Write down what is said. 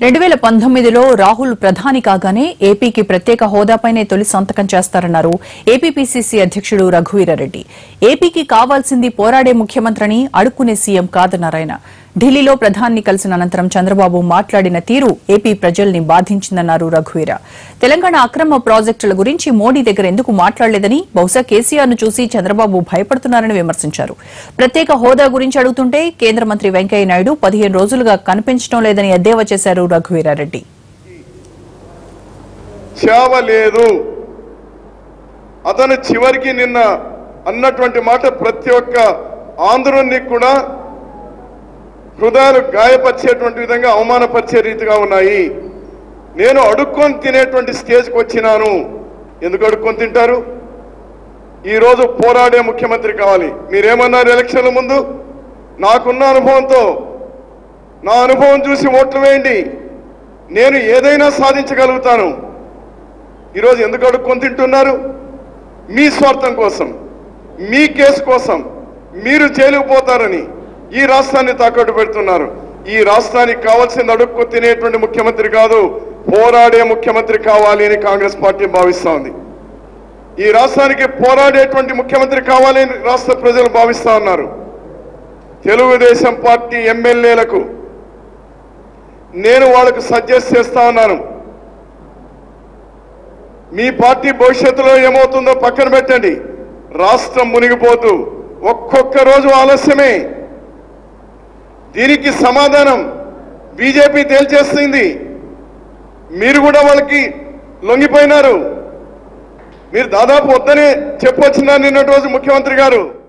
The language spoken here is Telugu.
రెండు వేల పంతొమ్మిదిలో రాహుల్ ప్రధాని కాగానే ఏపీకి ప్రత్యేక హోదాపైనే తొలి సంతకం చేస్తారన్నారు ఏపీపీసీసీ అధ్యక్షుడు రఘువీరారెడ్డి ఏపీకి కావాల్సింది పోరాడే ముఖ్యమంత్రిని అడుక్కునే సీఎం కాదన్నారాయన ఢిల్లీలో ప్రధాని కలిసిన అనంతరం చంద్రబాబు మాట్లాడిన తీరు ఏపీ ప్రజల్ని బాధించిందన్నారు రఘువీర తెలంగాణ అక్రమ ప్రాజెక్టుల గురించి మోడీ దగ్గర ఎందుకు మాట్లాడలేదని బహుశా కేసీఆర్ ను చూసి చంద్రబాబు భయపడుతున్నారని విమర్శించారు ప్రత్యేక హోదా గురించి అడుగుతుంటే కేంద్ర మంత్రి వెంకయ్య నాయుడు పదిహేను రోజులుగా కనిపించడం లేదని ఎద్దేవా చేశారు రఘువీరారెడ్డి చావ లేదు అతను చివరికి నిన్న అన్నటువంటి మాట ప్రతి ఒక్క ఆంధ్రుని కూడా హృదయాలు గాయపరిచేటువంటి విధంగా అవమానపరిచే రీతిగా ఉన్నాయి నేను అడుక్కొని తినేటువంటి స్టేజ్కి వచ్చినాను ఎందుకు అడుక్కొని తింటారు ఈరోజు పోరాడే ముఖ్యమంత్రి కావాలి మీరేమన్నారు ఎలక్షన్ల ముందు నాకున్న అనుభవంతో నా అనుభవం చూసి ఓట్లు వేయండి నేను ఏదైనా సాధించగలుగుతాను ఈరోజు ఎందుకు అడుక్కొని తింటున్నారు మీ స్వార్థం కోసం మీ కేసు కోసం మీరు జైలుకు పోతారని ఈ రాష్ట్రాన్ని తాకట్టు పెడుతున్నారు ఈ రాష్ట్రానికి కావాల్సింది అడుక్కు తినేటువంటి ముఖ్యమంత్రి కాదు పోరాడే ముఖ్యమంత్రి కావాలి అని కాంగ్రెస్ పార్టీ భావిస్తా ఉంది ఈ రాష్ట్రానికి పోరాడేటువంటి ముఖ్యమంత్రి కావాలని రాష్ట్ర ప్రజలు భావిస్తా ఉన్నారు తెలుగుదేశం పార్టీ ఎమ్మెల్యేలకు నేను వాళ్ళకు సజెస్ట్ చేస్తా ఉన్నాను మీ పార్టీ భవిష్యత్తులో ఏమవుతుందో పక్కన పెట్టండి రాష్ట్రం మునిగిపోతూ ఒక్కొక్క రోజు ఆలస్యమే దీనికి సమాధానం బీజేపీ తేల్చేస్తుంది మీరు కూడా వాళ్ళకి లొంగిపోయినారు మీరు దాదాపు వద్దనే చెప్పొచ్చినారు నిన్నటి రోజు ముఖ్యమంత్రి గారు